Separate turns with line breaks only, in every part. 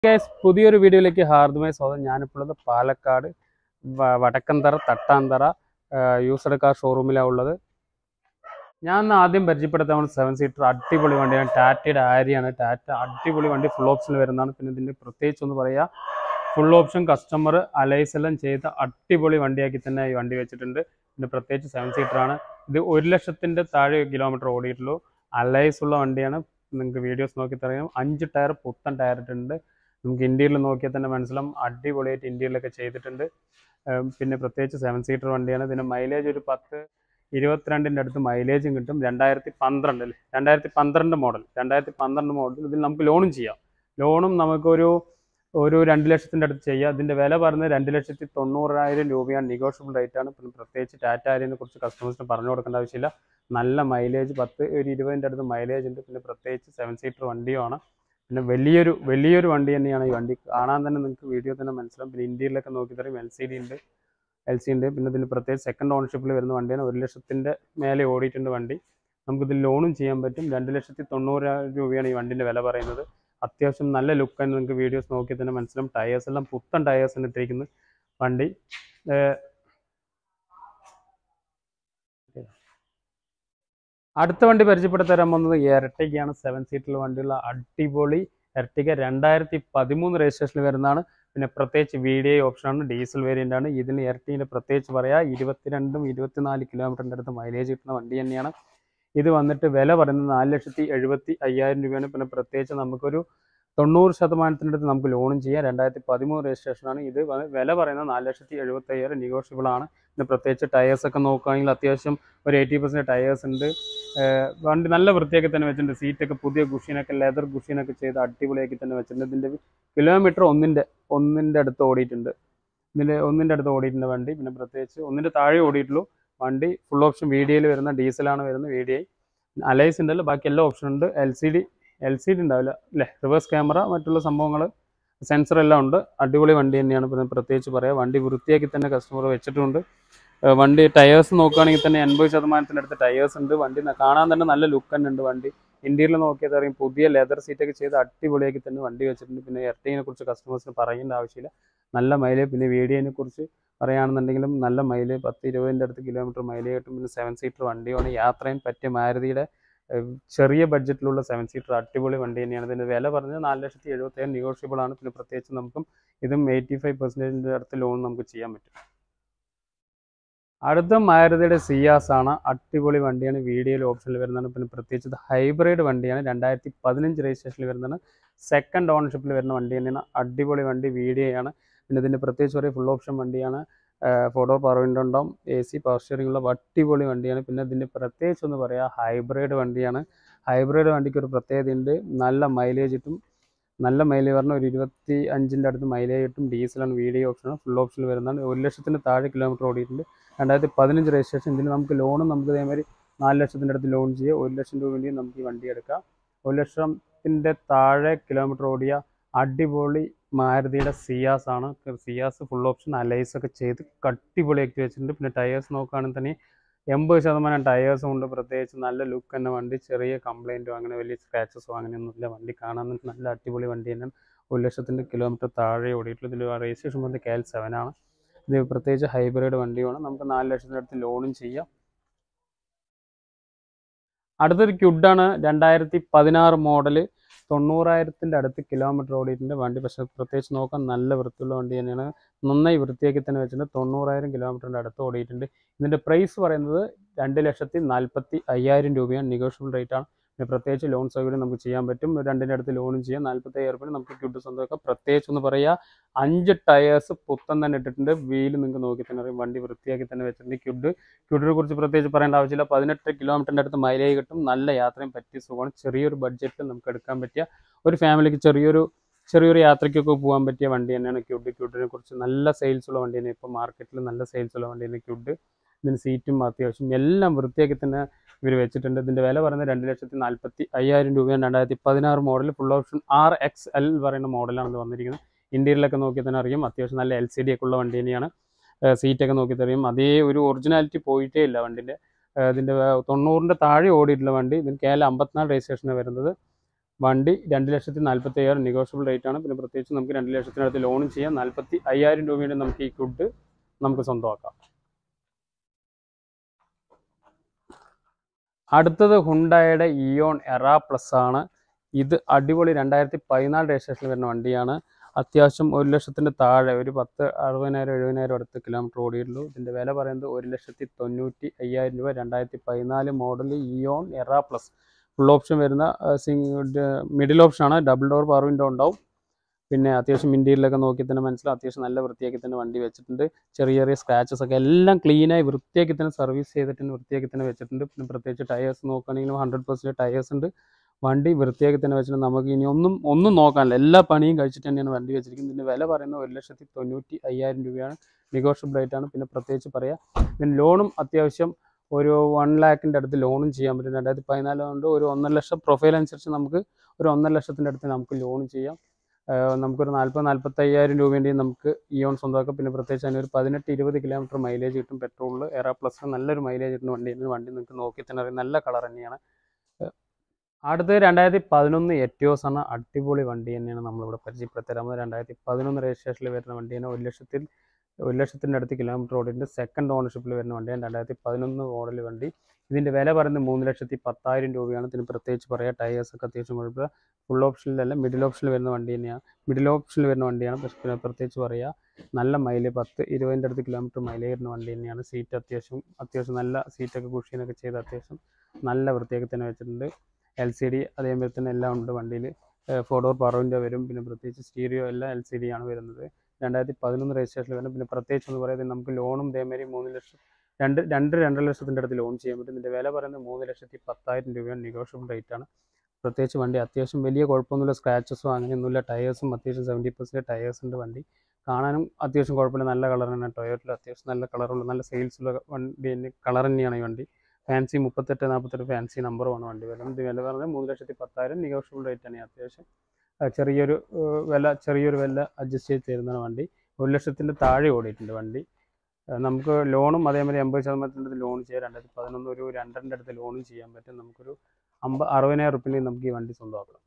guys പുതിയൊരു വീഡിയോയിലേക്ക് ഹാർദമായി സ്വാഗതം ഞാനിപ്പോൾ പാലക്കാട് വ- വടക്കന്തറ തട്ടാന്തറ യൂസഡ് കാർ ഷോറൂമിലാണ് ഉള്ളത് ഞാൻ ഇന്ന് ആദ്യം പരിചയപ്പെടുത്താൻ സെവൻ സീറ്റർ അടിപൊളി വണ്ടിയാണ് ടാറ്റയുടെ ആര്യാണ് ടാറ്റ അടിപൊളി വണ്ടി ഫുൾ ഓപ്ഷനിൽ വരുന്നതാണ് പിന്നെ ഇതിൻ്റെ പ്രത്യേകിച്ച് ഒന്ന് പറയുക ഫുൾ ഓപ്ഷൻ കസ്റ്റമർ അലൈസ് എല്ലാം ചെയ്ത അടിപൊളി വണ്ടിയാക്കി തന്നെ ഈ വണ്ടി വെച്ചിട്ടുണ്ട് പിന്നെ പ്രത്യേകിച്ച് സെവൻ സീറ്ററാണ് ഇത് ഒരു ലക്ഷത്തിൻ്റെ താഴെ കിലോമീറ്റർ ഓടിയിട്ടുള്ളൂ അലൈസ് ഉള്ള വണ്ടിയാണ് നിങ്ങൾക്ക് വീഡിയോസ് നോക്കി തരാം അഞ്ച് ടയർ പുത്തൻ ടയർ ഇട്ടിട്ടുണ്ട് നമുക്ക് ഇന്ത്യയിൽ നോക്കിയാൽ തന്നെ മനസ്സിലാവും അടിപൊളിയായിട്ട് ഇന്ത്യയിലൊക്കെ ചെയ്തിട്ടുണ്ട് ഏം, പിന്നെ പ്രത്യേകിച്ച് സെവൻ സീറ്റർ വണ്ടിയാണ് ഇതിന് മൈലേജ് ഒരു പത്ത് ഇരുപത്തിരണ്ടിൻ്റെ അടുത്ത് മൈലേജും കിട്ടും രണ്ടായിരത്തി പന്ത്രണ്ട് അല്ലേ രണ്ടായിരത്തി പന്ത്രണ്ട് മോഡൽ രണ്ടായിരത്തി പന്ത്രണ്ട് മോഡൽ ഇതിൽ നമുക്ക് ലോണും ചെയ്യാം ലോണും നമുക്കൊരു ഒരു രണ്ട് ലക്ഷത്തിൻ്റെ അടുത്ത് ചെയ്യാം ഇതിൻ്റെ വില പറയുന്നത് രണ്ട് ലക്ഷത്തി തൊണ്ണൂറായിരം രൂപയാണ് നെഗോഷ്യബിൾ റേറ്റ് ആണ് പിന്നെ പ്രത്യേകിച്ച് ടാറ്റ ആര്യനെ കുറിച്ച് കസ്റ്റമേഴ്സിന് പറഞ്ഞു കൊടുക്കേണ്ട ആവശ്യമില്ല നല്ല മൈലേജ് പത്ത് ഒരു ഇരുപതിൻ്റെ അടുത്ത് മൈലേജ് ഉണ്ട് പിന്നെ പ്രത്യേകിച്ച് സെവൻ സീറ്റർ വണ്ടിയുമാണ് പിന്നെ വലിയൊരു വലിയൊരു വണ്ടി തന്നെയാണ് ഈ വണ്ടി കാണാൻ തന്നെ നിങ്ങൾക്ക് വീഡിയോ തന്നെ മനസ്സിലാവും പിന്നെ ഇന്ത്യയിലൊക്കെ നോക്കി തരും എൽ സി ഡി ഉണ്ട് എൽ സി ഉണ്ട് പിന്നെ ഇതിന് പ്രത്യേകിച്ച് സെക്കൻഡ് ഓണർഷിപ്പിൽ വരുന്ന വണ്ടിയാണ് ഒരു ലക്ഷത്തിൻ്റെ മേലെ ഓടിയിട്ടുണ്ട് വണ്ടി നമുക്കിത് ലോണും ചെയ്യാൻ പറ്റും രണ്ട് ലക്ഷത്തി തൊണ്ണൂറായിരം രൂപയാണ് ഈ വണ്ടിൻ്റെ വില പറയുന്നത് അത്യാവശ്യം നല്ല ലുക്കാണ് നിങ്ങൾക്ക് വീഡിയോസ് നോക്കി തന്നെ മനസ്സിലാവും ടയേഴ്സ് എല്ലാം പുത്തൻ ടയേഴ്സ് ഇട്ടിരിക്കുന്നത് വണ്ടി ഏർ അടുത്ത വണ്ടി പരിചയപ്പെടുത്തി തരാൻ പോകുന്നത് എർട്ടിഗയാണ് സെവൻ സീറ്റിൽ വണ്ടിയുള്ള അടിപൊളി എർട്ടിഗ രണ്ടായിരത്തി പതിമൂന്ന് രജിസ്ട്രേഷനിൽ വരുന്നതാണ് പിന്നെ പ്രത്യേകിച്ച് വി ഡി ഐ ഓപ്ഷനാണ് ഡീസൽ വേരിയൻ്റ് ആണ് ഇതിന് എർട്ടിൻ്റെ പ്രത്യേകിച്ച് പറയാം ഇരുപത്തിരണ്ടും ഇരുപത്തിനാല് കിലോമീറ്ററിൻ്റെ അടുത്ത് മൈലേജ് കിട്ടുന്ന വണ്ടി തന്നെയാണ് ഇത് വന്നിട്ട് വില പറയുന്നത് നാല് ലക്ഷത്തി എഴുപത്തി അയ്യായിരം രൂപയാണ് പിന്നെ പ്രത്യേകിച്ച് നമുക്കൊരു തൊണ്ണൂറ് ശതമാനത്തിൻ്റെ അടുത്ത് നമുക്ക് ലോണും ചെയ്യാം രണ്ടായിരത്തി പതിമൂന്ന് രജിസ്ട്രേഷനാണ് ഇത് വ- വില പറയുന്നത് നാല് ലക്ഷത്തി എഴുപത്തി അയ്യായിരം നെഗോഷ്യബിൾ ആണ് പിന്നെ പ്രത്യേകിച്ച് ടയേഴ്സ് ഒക്കെ നോക്കുകയാണെങ്കിൽ അത്യാവശ്യം ഒരു എയ്റ്റി പെർസെൻറ്റ് ടയേഴ്സ് ഉണ്ട് ഏർ വണ്ടി നല്ല വൃത്തിയാക്കി തന്നെ വെച്ചിട്ടുണ്ട് സീറ്റൊക്കെ പുതിയ കുഷീനൊക്കെ ലെതർ കുഷീനൊക്കെ ചെയ്ത് അടിപൊളിയാക്കി തന്നെ വെച്ചിട്ടുണ്ട് ഇതിൻ്റെ കിലോമീറ്റർ ഒന്നിൻ്റെ ഒന്നിൻ്റെ അടുത്ത് ഓടിയിട്ടുണ്ട് ഇതിൻ്റെ ഒന്നിൻ്റെ അടുത്ത് ഓടിയിട്ടുണ്ട് വണ്ടി പിന്നെ പ്രത്യേകിച്ച് ഒന്നിൻ്റെ താഴെ ഓടിയിട്ടുള്ളൂ വണ്ടി ഫുൾ ഓപ്ഷൻ വി ഡി ഐയിൽ വരുന്ന ഡീസലാണ് വരുന്നത് വി ഡി ഐ അലൈസ് ഉണ്ടല്ലോ ബാക്കി എല്ലാ ഓപ്ഷൻ ഉണ്ട് L C D L C D ഉണ്ടാവില്ല അല്ലേ റിവേഴ്സ് ക്യാമറ മറ്റുള്ള സംഭവങ്ങൾ സെൻസർ എല്ലാം ഉണ്ട് അടിപൊളി വണ്ടി തന്നെയാണ് പിന്നെ പ്രത്യേകിച്ച് പറയാം വണ്ടി വൃത്തിയാക്കി തന്നെ കസ്റ്റമർ വെച്ചിട്ടുണ്ട് ഏർ വണ്ടി ടയേഴ്സ് നോക്കുകയാണെങ്കിൽ തന്നെ എൺപത് ശതമാനത്തിൻ്റെ അടുത്ത് ടയേഴ്സ് ഉണ്ട് വണ്ടി ന- കാണാൻ തന്നെ നല്ല ലുക്ക് തന്നെ ഉണ്ട് വണ്ടി ഇന്ത്യയിൽ നോക്കിയത് അറിയും പുതിയ ലെതർ സീറ്റൊക്കെ ചെയ്ത് അടിപൊളിയാക്കി തന്നെ വണ്ടി വെച്ചിട്ടുണ്ട് പിന്നെ എർട്ടിങ്ങിനെ കുറിച്ച് കസ്റ്റമേഴ്സിന് പറയേണ്ട ആവശ്യമില്ല നല്ല മൈലേജ് പിന്നെ വീഡിയോനെ കുറിച്ച് പറയുകയാണെന്നുണ്ടെങ്കിലും നല്ല മൈലേജ് പത്ത് ഇരുപതിൻ്റെ അടുത്ത് കിലോമീറ്റർ മൈലേജ് കിട്ടും പിന്നെ സെവൻ സീറ്റർ വണ്ടിയാണ് യാത്രയും പറ്റിയ മാരുതിയുടെ ഏഹ്, ചെറിയ ബഡ്ജറ്റിലുള്ള സെവൻ സീറ്റർ അടിപൊളി വണ്ടി തന്നെയാണ് ഇതിൻ്റെ വില പറഞ്ഞത് നാല് ലക്ഷത്തി എഴുപത്തേഴ് നെഗോഷ്യബിൾ ആണ് പിന്നെ പ്രത്യേകിച്ച് നമുക്കും ഇതും എയ്റ്റി ഫൈവ് പെർസെൻറ്റേജിൻ്റെ അടുത്ത് ലോൺ നമുക്ക് ചെയ്യാൻ പറ്റും അടുത്ത മാരുതിയുടെ സിയാസ് ആണ് അടിപൊളി വണ്ടിയാണ് വീഡിയോയിൽ ഓപ്ഷനിൽ വരുന്നതാണ് പിന്നെ പ്രത്യേകിച്ച് ഇത് ഹൈബ്രിഡ് വണ്ടിയാണ് രണ്ടായിരത്തി പതിനഞ്ച് രജിസ്ട്രേഷനിൽ വരുന്നതാണ് സെക്കൻഡ് ഓണർഷിപ്പിൽ വരുന്ന വണ്ടി തന്നെയാണ് അടിപൊളി വണ്ടി വീഡിയോ ആണ് പിന്നെ ഇതിൻ്റെ പ്രത്യേകിച്ച് ഒരു ഫുൾ ഓപ്ഷൻ വണ്ടിയാണ് ഫോട്ടോ പവർ വിൻഡോ ഉണ്ടാവും എ സി പവർ സ്റ്റിയറിംഗ് ഉള്ള അടിപൊളി വണ്ടിയാണ് പിന്നെ ഇതിൻ്റെ പ്രത്യേകിച്ച് ഒന്ന് പറയാം ഹൈബ്രിഡ് വണ്ടിയാണ് ഹൈബ്രിഡ് വണ്ടിക്ക് ഒരു പ്രത്യേകതയുണ്ട് നല്ല മൈലേജ് കിട്ടും നല്ല മൈലേജ് പറഞ്ഞാൽ ഒരു ഇരുപത്തി അഞ്ചിൻ്റെ അടുത്ത് മൈലേജ് കിട്ടും ഡീസലാണ് വീഡിയോ ഓപ്ഷനാണ് ഫുൾ ഓപ്ഷനിൽ വരുന്നതാണ് ഒരു ലക്ഷത്തിന് താഴെ കിലോമീറ്റർ ഓടിയിട്ടുണ്ട് രണ്ടായിരത്തി പതിനഞ്ച് രജിസ്ട്രേഷൻ ഇതിന് നമുക്ക് ലോണും നമുക്ക് ഇതേമാതിരി നാല് ലക്ഷത്തിൻ്റെ അടുത്ത് ലോൺ ചെയ്യുക ഒരു ലക്ഷം രൂപയും നമുക്ക് ഈ വണ്ടി എടുക്കാം ഒരു ലക്ഷത്തിൻ്റെ താഴെ കിലോമീറ്റർ ഓടിയ അടിപൊളി മാരുതിയുടെ സിയാസ് ആണ് സിയാസ് ഫുൾ ഓപ്ഷൻ അലൈസ് ഒക്കെ ചെയ്ത് കട്ടിപൊളിയാക്കി വെച്ചിട്ടുണ്ട് പിന്നെ ടയേഴ്സ് നോക്കുകയാണെങ്കിൽ തന്നെ എൺപത് ശതമാനം ടയേഴ്സും ഉണ്ട് പ്രത്യേകിച്ച് നല്ല ലുക്ക് തന്നെ വണ്ടി ചെറിയ കംപ്ലൈൻറ്റോ അങ്ങനെ വലിയ സ്ക്രാച്ചസോ അങ്ങനെയൊന്നുമില്ല വണ്ടി കാണാൻ തന്നെ നല്ല അടിപൊളി വണ്ടി തന്നെയാണ് ഒരു ലക്ഷത്തിൻ്റെ കിലോമീറ്റർ താഴെ ഓടിയിട്ടുള്ളൂ ഇതിൽ രജിസ്ട്രേഷൻ വന്ന് കെ എൽ സെവൻ ആണ് ഇത് പ്രത്യേകിച്ച് ഹൈബ്രിഡ് വണ്ടിയാണ് നമുക്ക് നാല് ലക്ഷത്തിൻ്റെ അടുത്ത് ലോണും ചെയ്യാം അടുത്തൊരു ക്യുഡാണ് രണ്ടായിരത്തി പതിനാറ് മോഡല് തൊണ്ണൂറായിരത്തിൻ്റെ അടുത്ത് കിലോമീറ്റർ ഓടിയിട്ടുണ്ട് വണ്ടി പക്ഷേ പ്രത്യേകിച്ച് നോക്കാൻ നല്ല വൃത്തിയുള്ള വണ്ടി തന്നെയാണ് നന്നായി വൃത്തിയാക്കി തന്നെ വെച്ചിട്ടുണ്ട് തൊണ്ണൂറായിരം കിലോമീറ്ററിൻ്റെ അടുത്ത് ഓടിയിട്ടുണ്ട് ഇതിൻ്റെ പ്രൈസ് പറയുന്നത് രണ്ട് ലക്ഷത്തി നാൽപ്പത്തി അയ്യായിരം രൂപയാണ് നെഗോഷ്യബിൾ റേറ്റ് ആണ് പിന്നെ പ്രത്യേകിച്ച് ലോൺ സൗകര്യം നമുക്ക് ചെയ്യാൻ പറ്റും രണ്ടിൻ്റെ അടുത്ത് ലോണും ചെയ്യാം നാൽപ്പത്തി അയ്യായിരം രൂപ നമുക്ക് ക്യുഡ് സ്വന്തമൊക്കെ പ്രത്യേകിച്ച് ഒന്ന് പറയുക അഞ്ച് ടയേഴ്സ് പുത്തൻ തന്നെ ഇട്ടിട്ടുണ്ട് വീല് നിങ്ങൾക്ക് നോക്കി തന്നെ അറിയാം വണ്ടി വൃത്തിയാക്കി തന്നെ വെച്ചിട്ടുണ്ട് ക്യുഡ് ക്യുഡിനെ കുറിച്ച് പ്രത്യേകിച്ച് പറയേണ്ട ആവശ്യമില്ല പതിനെട്ട് കിലോമീറ്ററിൻ്റെ അടുത്ത് മൈലേജ് കിട്ടും നല്ല യാത്രയും പറ്റിയ സുഖമാണ് ചെറിയൊരു ബഡ്ജറ്റിൽ നമുക്ക് എടുക്കാൻ പറ്റിയ ഒരു ഫാമിലിക്ക് ചെറിയൊരു ചെറിയൊരു യാത്രയ്ക്കൊക്കെ പോകാൻ പറ്റിയ വണ്ടി തന്നെയാണ് ക്യുഡ് ക്യുഡിനെ കുറിച്ച് നല്ല സെയിൽസ് ഉള്ള വണ്ടി തന്നെ ഇപ്പോൾ മാർക്കറ്റിൽ നല്ല സെയിൽസ് ഉള്ള വണ്ടി തന്നെ ക്യുഡ് ഇതിന് സീറ്റും അത്യാവശ്യം എല്ലാം വൃത്തിയാക്കി തന്നെ ഇവർ വെച്ചിട്ടുണ്ട് ഇതിൻ്റെ വില പറയുന്നത് രണ്ട് ലക്ഷത്തി നാൽപ്പത്തി അയ്യായിരം രൂപയാണ് രണ്ടായിരത്തി പതിനാറ് model full option R X L പറയുന്ന മോഡലാണ് ഇത് വന്നിരിക്കുന്നത് ഇന്ത്യയിലൊക്കെ നോക്കി തന്നെ അറിയും അത്യാവശ്യം നല്ല എൽ സി ഡി ഒക്കെ ഉള്ള വണ്ടി തന്നെയാണ് സീറ്റൊക്കെ നോക്കി തരും അതേ ഒരു ഒറിജിനാലിറ്റി പോയിട്ടേ ഇല്ല വണ്ടിൻ്റെ ഇതിൻ്റെ തൊണ്ണൂറിൻ്റെ താഴെ ഓടിയിട്ടുള്ള വണ്ടി ഇതിന് കെ എൽ അമ്പത്തിനാല് രജിസ്ട്രേഷനാണ് വരുന്നത് വണ്ടി രണ്ട് ലക്ഷത്തി നാൽപ്പത്തി അയ്യായിരം നെഗോഷ്യബിൾ റേറ്റ് ആണ് പിന്നെ പ്രത്യേകിച്ച് നമുക്ക് രണ്ട് ലക്ഷത്തിനടുത്ത് ലോണും ചെയ്യാം നാൽപ്പത്തി അയ്യായിരം രൂപയുടെ നമുക്ക് ഈ കുഡ് നമുക്ക് സ്വന്തമാക്കാം അടുത്തത് ഹുണ്ടായുടെ ഇയോൺ എറ പ്ലസ് ആണ് ഇത് അടിപൊളി രണ്ടായിരത്തി പതിനാല് രജിസ്ട്രേഷനിൽ വരുന്ന വണ്ടിയാണ് അത്യാവശ്യം ഒരു ലക്ഷത്തിൻ്റെ താഴെ ഒരു പത്ത് അറുപതിനായിരം എഴുപതിനായിരം അടുത്ത് കിലോമീറ്റർ ഓടിയിട്ടുള്ളൂ ഇതിൻ്റെ വില പറയുന്നത് ഒരു ലക്ഷത്തി തൊണ്ണൂറ്റി അയ്യായിരം രൂപ രണ്ടായിരത്തി പതിനാല് model Eon Era plus full option വരുന്ന മിഡിൽ ഓപ്ഷനാണ് ഡബിൾ ഡോർ പവർ വിൻഡോ ഉണ്ടാവും പിന്നെ അത്യാവശ്യം ഇൻറ്റീരിയലൊക്കെ നോക്കി തന്നെ മനസ്സിലാവും അത്യാവശ്യം നല്ല വൃത്തിയാക്കി തന്നെ വണ്ടി വെച്ചിട്ടുണ്ട് ചെറിയ ചെറിയ സ്ക്രാച്ചസ് ഒക്കെ എല്ലാം ക്ലീനായി വൃത്തിയാക്കി തന്നെ സർവീസ് ചെയ്തിട്ടുണ്ട് വൃത്തിയാക്കി തന്നെ വെച്ചിട്ടുണ്ട് പിന്നെ പ്രത്യേകിച്ച് ടയേഴ്സ് നോക്കുകയാണെങ്കിലും ഹൺഡ്രഡ് പെർസെൻറ്റ് ടയേഴ്സ് ഉണ്ട് വണ്ടി വൃത്തിയാക്കി തന്നെ വെച്ചിട്ടുണ്ട് നമുക്ക് ഇനി ഒന്നും ഒന്നും നോക്കാനില്ല എല്ലാ പണിയും കഴിച്ചിട്ട് തന്നെയാണ് വണ്ടി വെച്ചിരിക്കുന്നത് ഇതിൻ്റെ വില പറയുന്നത് ഒരു ലക്ഷത്തി തൊണ്ണൂറ്റി അയ്യായിരം രൂപയാണ് നെഗോഷ്യബിൾ ആയിട്ടാണ് പിന്നെ പ്രത്യേകിച്ച് പറയാം പിന്നെ ലോണും അത്യാവശ്യം ഒരു വൺ ലാക്കിൻ്റെ അടുത്ത് ലോണും ചെയ്യാൻ പറ്റും രണ്ടായിരത്തി പതിനാല് കൊണ്ട് ഒരു ഒന്നര ലക്ഷം പ്രൊഫൈൽ അനുസരിച്ച് നമുക്ക് ഒരു ഒന്നര ലക്ഷത്തിൻ്റെ അടുത്ത് നമുക്ക് ലോൺ ചെയ്യാം ആഹ് നമുക്കൊരു നാൽപ്പത് നാൽപ്പത്തയ്യായിരം രൂപേൻ്റെയും നമുക്ക് ഇയോൺ സ്വന്തമാക്കാം പിന്നെ പ്രത്യേകിച്ച് അതിന് ഒരു പതിനെട്ട് ഇരുപത് കിലോമീറ്റർ മൈലേജ് കിട്ടും പെട്രോളിൽ എറ പ്ലസ് നല്ലൊരു മൈലേജ് കിട്ടുന്ന വണ്ടിയാണ് വണ്ടി നിങ്ങൾക്ക് നോക്കി തന്നെ അറിയാം നല്ല കളർ തന്നെയാണ് ആഹ് അടുത്തത് രണ്ടായിരത്തി പതിനൊന്ന് എറ്റിയോസ് ആണ് അടിപൊളി വണ്ടി തന്നെയാണ് നമ്മളിവിടെ പരിചയപ്പെടുത്തരാമത് രണ്ടായിരത്തി പതിനൊന്ന് രജിസ്ട്രേഷനിൽ വരുന്ന വണ്ടിയാണ് ഒരു ലക്ഷത്തിൽ ഒരു ലക്ഷത്തിൻ്റെ അടുത്ത് കിലോമീറ്റർ ഓടിൻ്റെ സെക്കൻഡ് ഓണർഷിപ്പിൽ വരുന്ന വണ്ടിയാണ് രണ്ടായിരത്തി പതിനൊന്ന് മോഡൽ വണ്ടി ഇതിൻ്റെ വില പറയുന്നത് മൂന്ന് ലക്ഷത്തി പത്തായിരം രൂപയാണ് ഇതിന് പ്രത്യേകിച്ച് പറയാം ടയേഴ്സ് ഒക്കെ അത്യാവശ്യം കുഴപ്പമില്ല ഫുൾ ഓപ്ഷനിലല്ല മിഡിൽ ഓപ്ഷനിൽ വരുന്ന വണ്ടി തന്നെയാണ് മിഡിൽ ഓപ്ഷനിൽ വരുന്ന വണ്ടിയാണ് പക്ഷേ പിന്നെ പ്രത്യേകിച്ച് പറയുക നല്ല മൈലേജ് പത്ത് ഇരുപതിൻ്റെ അടുത്ത് കിലോമീറ്റർ മൈലേജ് വരുന്ന വണ്ടി തന്നെയാണ് സീറ്റ് അത്യാവശ്യം അത്യാവശ്യം നല്ല സീറ്റൊക്കെ കുഷീനൊക്കെ ചെയ്ത് അത്യാവശ്യം നല്ല വൃത്തിയാക്കി തന്നെ വെച്ചിട്ടുണ്ട് എൽ സി ഡി അതേപോലെ തന്നെ എല്ലാം ഉണ്ട് വണ്ടിയിൽ ഫോർ ഡോർ പവറിൻ്റെ വരും പിന്നെ പ്രത്യേകിച്ച് സ്റ്റീരിയോ എല്ലാം എൽ സി ഡി ആണ് വരുന്നത് രണ്ടായിരത്തി പതിനൊന്ന് രജിസ്ട്രേഷനിൽ വരും പിന്നെ പ്രത്യേകിച്ച് എന്ന് പറയുന്നത് നമുക്ക് ലോണും ഇതേമാതിരി മൂന്ന് ലക്ഷം രണ്ട് രണ്ട് രണ്ടര ലക്ഷത്തിൻ്റെ അടുത്ത് ലോൺ ചെയ്യാൻ പറ്റും ഇതിൻ്റെ വില പറയുന്നത് മൂന്ന് ലക്ഷത്തി പത്തായിരം രൂപയാണ് നെഗോഷ്യബിൾ റേറ്റ് ആണ് പ്രത്യേകിച്ച് വണ്ടി അത്യാവശ്യം വലിയ കുഴപ്പമൊന്നുമില്ല സ്ക്രാച്ചസോ അങ്ങനെയൊന്നുമില്ല ടയേഴ്സും അത്യാവശ്യം സെവൻറ്റി പെർസെൻറ്റ് ടയേഴ്സ് ഉണ്ട് വണ്ടി കാണാനും അത്യാവശ്യം കുഴപ്പമില്ല നല്ല കളർ തന്നെയാണ് ടൊയോട്ടിൽ അത്യാവശ്യം നല്ല കളറുള്ള നല്ല സെയിൽസുള്ള വണ്ടി തന്നെ കളർ തന്നെയാണ് ഈ വണ്ടി ഫാൻസി മുപ്പത്തെട്ട് നാൽപ്പത്തെട്ട് ഫാൻസി നമ്പറുമാണ് വണ്ടി വില ഇത് വില പറഞ്ഞത് മൂന്ന് ലക്ഷത്തി പത്തായിരം നെഗോഷ്യബിൾ റേറ്റ് ആണ് അത്യാവശ്യം ആ, ചെറിയൊരു ഏഹ്, വില ചെറിയൊരു വില അഡ്ജസ്റ്റ് ചെയ്ത് തരുന്നതാണ് വണ്ടി ഒരു ലക്ഷത്തിൻ്റെ താഴെ ഓടിയിട്ടുണ്ട് വണ്ടി ആ, നമുക്ക് ലോണും അതേമാതിരി എൺപത് ശതമാനത്തിൻ്റെ അടുത്ത് ലോൺ ചെയ്യാം രണ്ടായിരത്തി പതിനൊന്ന് ഒരു രണ്ടരൻ്റെ അടുത്ത് ലോണും ചെയ്യാൻ പറ്റും നമുക്കൊരു അമ്പ അറുപതിനായിരം റുപ്യയിൽ നമുക്ക് ഈ വണ്ടി സ്വന്തമാക്കാം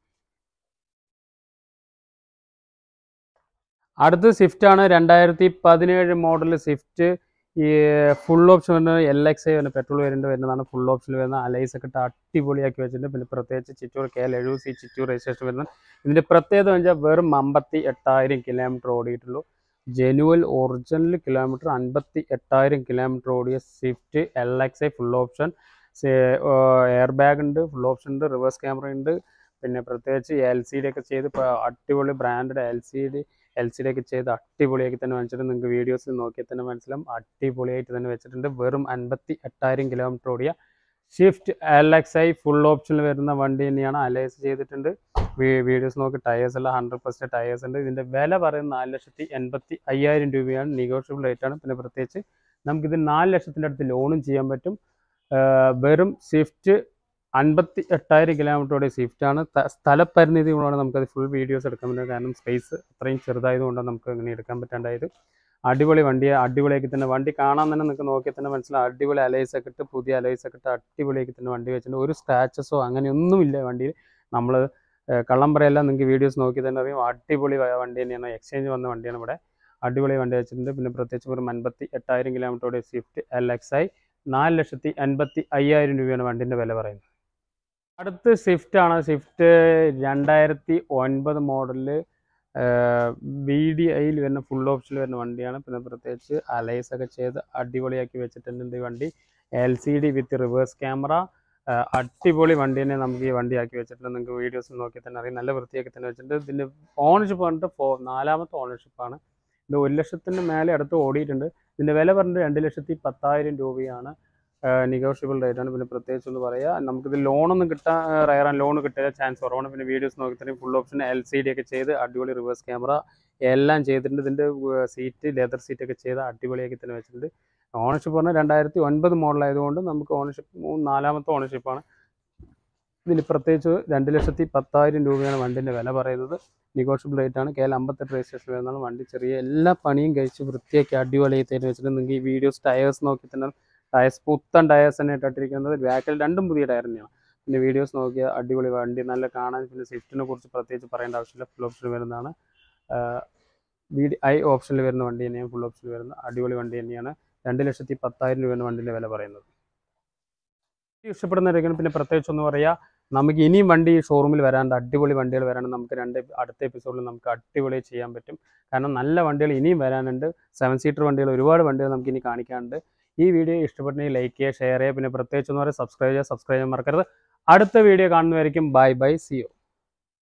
അടുത്ത് സ്വിഫ്റ്റ് ആണ് രണ്ടായിരത്തി പതിനേഴ് മോഡൽ സ്വിഫ്റ്റ് ഈ ഫുൾ ഓപ്ഷൻ വരുന്നത് എൽ എക്സ് ഐ വരുന്ന പെട്രോൾ വേരിയൻ്റ് വരുന്നതാണ് ഫുൾ ഓപ്ഷനിൽ വരുന്ന അലൈസ് ഒക്കെ ഇട്ട് അടിപൊളിയാക്കി വെച്ചിട്ടുണ്ട് പിന്നെ പ്രത്യേകിച്ച് ചിറ്റൂർ കെ എൽ എഴുപത് സി ചിറ്റൂർ രജിസ്ട്രേഷൻ വരുന്നത് ഇതിൻ്റെ പ്രത്യേകത എന്ന് വെച്ചാൽ വെറും അമ്പത്തി എട്ടായിരം കിലോമീറ്റർ ഓടിയിട്ടുള്ളൂ ജെനുവൽ ഒറിജിനൽ കിലോമീറ്റർ അൻപത്തി എട്ടായിരം കിലോമീറ്റർ ഓടിയ Swift L X I full option air bag ഉണ്ട് ഫുൾ ഓപ്ഷൻ ഉണ്ട് റിവേഴ്സ് ക്യാമറ ഉണ്ട് പിന്നെ പ്രത്യേകിച്ച് എൽ സി ഡി ഒക്കെ ചെയ്ത് ഇപ്പോൾ അടിപൊളി branded L C D L C D ഒക്കെ ചെയ്ത് അടിപൊളിയാക്കി തന്നെ വെച്ചിട്ട് നിങ്ങൾക്ക് വീഡിയോസിൽ നോക്കിയാൽ തന്നെ മനസ്സിലാവും അടിപൊളിയായിട്ട് തന്നെ വെച്ചിട്ടുണ്ട് വെറും അൻപത്തി എട്ടായിരം കിലോമീറ്റർ ഓടിയ Swift L X I full ഓപ്ഷനിൽ വരുന്ന വണ്ടി തന്നെയാണ് അലൈസ് ചെയ്തിട്ടുണ്ട് വീഡിയോസ് നോക്കി ടയേഴ്സ് എല്ലാം ഹൺഡ്രഡ് പെർസെൻറ്റ് ടയേഴ്സ് ഉണ്ട് ഇതിൻ്റെ വില പറയുന്നത് നാല് ലക്ഷത്തി എൺപത്തി അയ്യായിരം രൂപയാണ് നെഗോഷ്യബിൾ റേറ്റ് ആണ് പിന്നെ പ്രത്യേകിച്ച് നമുക്കിത് നാല് ലക്ഷത്തിൻ്റെ അടുത്ത് ലോണും ചെയ്യാൻ പറ്റും ആഹ് വെറും സ്വിഫ്റ്റ് അൻപത്തി എട്ടായിരം കിലോമീറ്ററോടെ സ്വിഫ്റ്റ് ആണ് ത- സ്ഥലപരിമിതി കൊണ്ടാണ് നമുക്കത് ഫുൾ വീഡിയോസ് എടുക്കാൻ പറ്റുന്നത് കാരണം സ്പേസ് അത്രയും ചെറുതായതുകൊണ്ടാണ് നമുക്ക് ഇങ്ങനെ എടുക്കാൻ പറ്റാണ്ടായത് അടിപൊളി വണ്ടിയെ അടിപൊളിയാക്കി തന്നെ വണ്ടി കാണാൻ തന്നെ നിങ്ങൾക്ക് നോക്കിയാൽ തന്നെ മനസ്സിലാവും അടിപൊളി അലൈസ് ഒക്കെ ഇട്ട് പുതിയ അലൈസ് ഒക്കെ ഇട്ട് അടിപൊളിയാക്കി തന്നെ വണ്ടി വെച്ചിട്ടുണ്ട് ഒരു സ്ക്രാച്ചസോ അങ്ങനെയൊന്നുമില്ല വണ്ടിയിൽ നമ്മൾ കള്ളം പറയല്ല നിങ്ങൾക്ക് വീഡിയോസ് നോക്കി തന്നെ അറിയാം അടിപൊളി വ- വണ്ടി തന്നെയാണ് എക്സ്ചേഞ്ച് വന്ന വണ്ടിയാണ് ഇവിടെ അടിപൊളി വണ്ടി വെച്ചിട്ടുണ്ട് പിന്നെ പ്രത്യേകിച്ച് വെറും അൻപത്തി എട്ടായിരം കിലോമീറ്ററോടെ സ്വിഫ്റ്റ് എൽ എക്സ് ഐ നാല് ലക്ഷത്തി അൻപത്തി അയ്യായിരം രൂപയാണ് വണ്ടിൻ്റെ വില പറയുന്നത് അടുത്ത് സ്വിഫ്റ്റ് ആണ് സ്വിഫ്റ്റ് രണ്ടായിരത്തി ഒൻപത് മോഡലിൽ ബി ഡി ഐയിൽ വരുന്ന ഫുൾ ഓപ്ഷനിൽ വരുന്ന വണ്ടിയാണ് പിന്നെ പ്രത്യേകിച്ച് അലൈസ് ഒക്കെ ചെയ്ത് അടിപൊളിയാക്കി വെച്ചിട്ടുണ്ട് ഈ വണ്ടി L C D with reverse camera അടിപൊളി വണ്ടി തന്നെ നമുക്ക് ഈ വണ്ടി ആക്കി വെച്ചിട്ടുണ്ട് നിങ്ങൾക്ക് വീഡിയോസ് നോക്കി തന്നെ അറിയാം നല്ല വൃത്തിയാക്കി തന്നെ വെച്ചിട്ടുണ്ട് ഇതിൻ്റെ ഓണർഷിപ്പ് പറഞ്ഞിട്ട് ഫോ നാലാമത്തെ ഓണർഷിപ്പാണ് ഇത് ഒരു ലക്ഷത്തിന് മേലെ അടുത്ത് ഓടിയിട്ടുണ്ട് ഇതിൻ്റെ വില പറഞ്ഞിട്ട് രണ്ട് ലക്ഷത്തി പത്തായിരം രൂപയാണ് നെഗോഷ്യബിൾ റേറ്റ് ആണ് പിന്നെ പ്രത്യേകിച്ച് ഒന്ന് പറയാം നമുക്കിത് ലോണൊന്നും കിട്ടാൻ റയർ ലോൺ കിട്ടാൻ ചാൻസ് കുറവാണ് പിന്നെ വീഡിയോസ് നോക്കി തന്നെ full option L C D ഒക്കെ ചെയ്ത് അടിപൊളി റിവേഴ്സ് ക്യാമറ എല്ലാം ചെയ്തിട്ടുണ്ട് ഇതിൻ്റെ സീറ്റ് ലെതർ സീറ്റ് ഒക്കെ ചെയ്ത് അടിപൊളിയാക്കി തന്നെ വെച്ചിട്ടുണ്ട് ഓണർഷിപ്പ് പറഞ്ഞാൽ രണ്ടായിരത്തി ഒൻപത് മോഡലായതുകൊണ്ട് നമുക്ക് ഓണർഷിപ്പ് നാലാമത്തെ ഓണർഷിപ്പാണ് ഇതിൽ പ്രത്യേകിച്ച് രണ്ട് ലക്ഷത്തി പത്തായിരം രൂപയാണ് വണ്ടിൻ്റെ വില പറയുന്നത് നെഗോഷ്യബിൾ റേറ്റ് ആണ് കെ എൽ അമ്പത്തെട്ട് രജിസ്ട്രേഷൻ വരുന്നതാണ് വണ്ടി ചെറിയ എല്ലാ പണിയും കഴിച്ച് വൃത്തിയാക്കി അടിപൊളിയായി തരുന്ന വെച്ചിട്ട് നിങ്ങൾക്ക് ഈ വീഡിയോസ് ടയേഴ്സ് നോക്കി തന്നെ ടയേഴ്സ് പുത്തൻ ടയേഴ്സ് തന്നെ ഇട്ടിരിക്കുന്നത് ബാക്കിൽ രണ്ടും പുതിയ ടയർ തന്നെയാണ് പിന്നെ വീഡിയോസ് നോക്കിയാൽ അടിപൊളി വണ്ടി നല്ല കാണാൻ പിന്നെ സ്വിഫ്റ്റിനെ കുറിച്ച് പ്രത്യേകിച്ച് പറയേണ്ട ആവശ്യമില്ല ഫുൾ ഓപ്ഷൻ വരുന്നതാണ് വീഡിയോ ഐ ഓപ്ഷനിൽ വരുന്ന വണ്ടി തന്നെയാണ് ഫുൾ ഓപ്ഷനിൽ വരുന്ന അടിപൊളി വണ്ടി തന്നെയാണ് രണ്ട് ലക്ഷത്തി പത്തായിരം രൂപയാണ് വണ്ടിൻ്റെ വില പറയുന്നത് ഇഷ്ടപ്പെടുന്നവരൊക്കെയാണ് പിന്നെ പ്രത്യേകിച്ച് ഒന്ന് പറയാം നമുക്ക് ഇനിയും വണ്ടി ഷോറൂമിൽ വരാണ്ട് അടിപൊളി വണ്ടികൾ വരാണ്ട് നമുക്ക് രണ്ട് അടുത്ത എപ്പിസോഡിൽ നമുക്ക് അടിപൊളി ചെയ്യാൻ പറ്റും കാരണം നല്ല വണ്ടികൾ ഇനിയും വരാനുണ്ട് സെവൻ സീറ്റർ വണ്ടികൾ ഒരുപാട് വണ്ടികൾ നമുക്ക് ഇനി കാണിക്കാനുണ്ട് ഈ വീഡിയോ ഇഷ്ടപ്പെട്ടെങ്കിൽ ലൈക്ക് ചെയ്യുക ഷെയർ ചെയ്യുക പിന്നെ പ്രത്യേകിച്ച് എന്ന് പറയുക സബ്സ്ക്രൈബ് ചെയ്യുക സബ്സ്ക്രൈബ് ചെയ്യാൻ മറക്കരുത് അടുത്ത വീഡിയോ കാണുന്നതായിരിക്കും ബൈ ബൈ സി യു